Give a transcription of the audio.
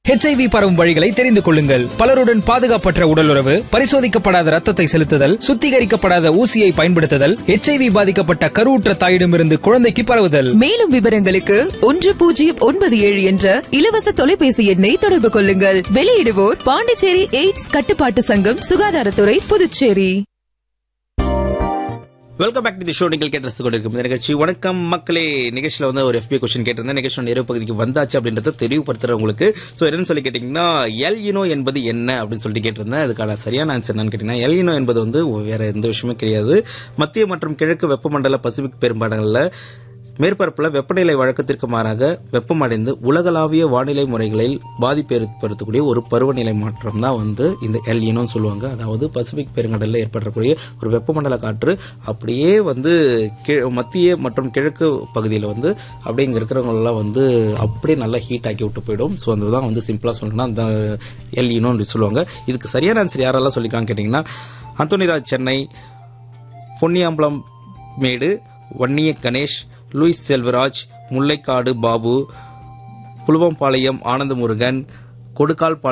HIV பரவும் வழிகளை தெரிந்து கொள்ளுங்கள் பலருடன் பாதுகாப்பற்ற உடலுறவு பரிசோதிக்கப்படாத ரத்தத்தை செலுத்துதல் சுத்திகரிக்கப்படாத ஊசியை பயன்படுத்துதல் ஹெச்ஐவி பாதிக்கப்பட்ட கருவுற்ற தாயிடமிருந்து குழந்தைக்கு பரவுதல் மேலும் விவரங்களுக்கு ஒன்று பூஜ்ஜியம் ஒன்பது ஏழு என்ற இலவச தொலைபேசி எண்ணை தொடர்பு கொள்ளுங்கள் வெளியிடுவோர் பாண்டிச்சேரி எய்ட்ஸ் கட்டுப்பாட்டு சங்கம் சுகாதாரத்துறை Puducherry welcome back to the show நீங்கள் கேட்டு ரசித்துக் கொண்டிருக்கும் இந்த நிகழ்ச்சி வணக்கம் மக்களே நிகழ்ச்சியில் வந்து ஒரு எஃபி கொஸ்டின் கேட்டிருந்தேன் நிகழ்ச்சியோட நிறைவு பகுதிக்கு வந்தாச்சு அப்படின்றத தெளிவுபடுத்துறேன் உங்களுக்கு ஸோ என்னன்னு சொல்லி கேட்டிங்கன்னா எல் இனோ என்பது என்ன அப்படின்னு சொல்லிட்டு கேட்டிருந்தேன் அதுக்கான சரியான ஆன்சர் என்னன்னு கேட்டிங்கன்னா எல் இனோ என்பது வந்து வேற எந்த விஷயமே கிடையாது மத்திய மற்றும் கிழக்கு வெப்பமண்டல பசிபிக் பெரும்பாடங்களில் மேற்பரப்பில் வெப்பநிலை வழக்கத்திற்கு மாறாக வெப்பமடைந்து உலகளாவிய வானிலை முறைகளில் பாதிப்பு ஏற்படுத்தக்கூடிய ஒரு பருவநிலை மாற்றம் தான் வந்து இந்த எல் இனோன்னு சொல்லுவாங்க அதாவது பசிபிக் பெருங்கடலில் ஏற்படக்கூடிய ஒரு வெப்பமண்டல காற்று அப்படியே வந்து கி- மத்திய மற்றும் கிழக்கு பகுதியில் வந்து அப்படியே இங்கே இருக்கிறவங்களெல்லாம் வந்து அப்படியே நல்லா ஹீட் ஆக்கி விட்டு போயிடும் ஸோ அதுதான் வந்து சிம்பிளாக சொல்லணும்னா அந்த எல் இனோன்னு சொல்லுவாங்க இதுக்கு சரியான ஆன்சர் யாரெல்லாம் சொல்லிக்கான்னு கேட்டிங்கன்னா அந்தோனிராஜ் சென்னை பொன்னியாம்பலம் மேடு வன்னிய கணேஷ் லூயிஸ் செல்வராஜ் முல்லைக்காடு பாபு புலுவம்பாளையம் ஆனந்தமுருகன் கொடுக்கால்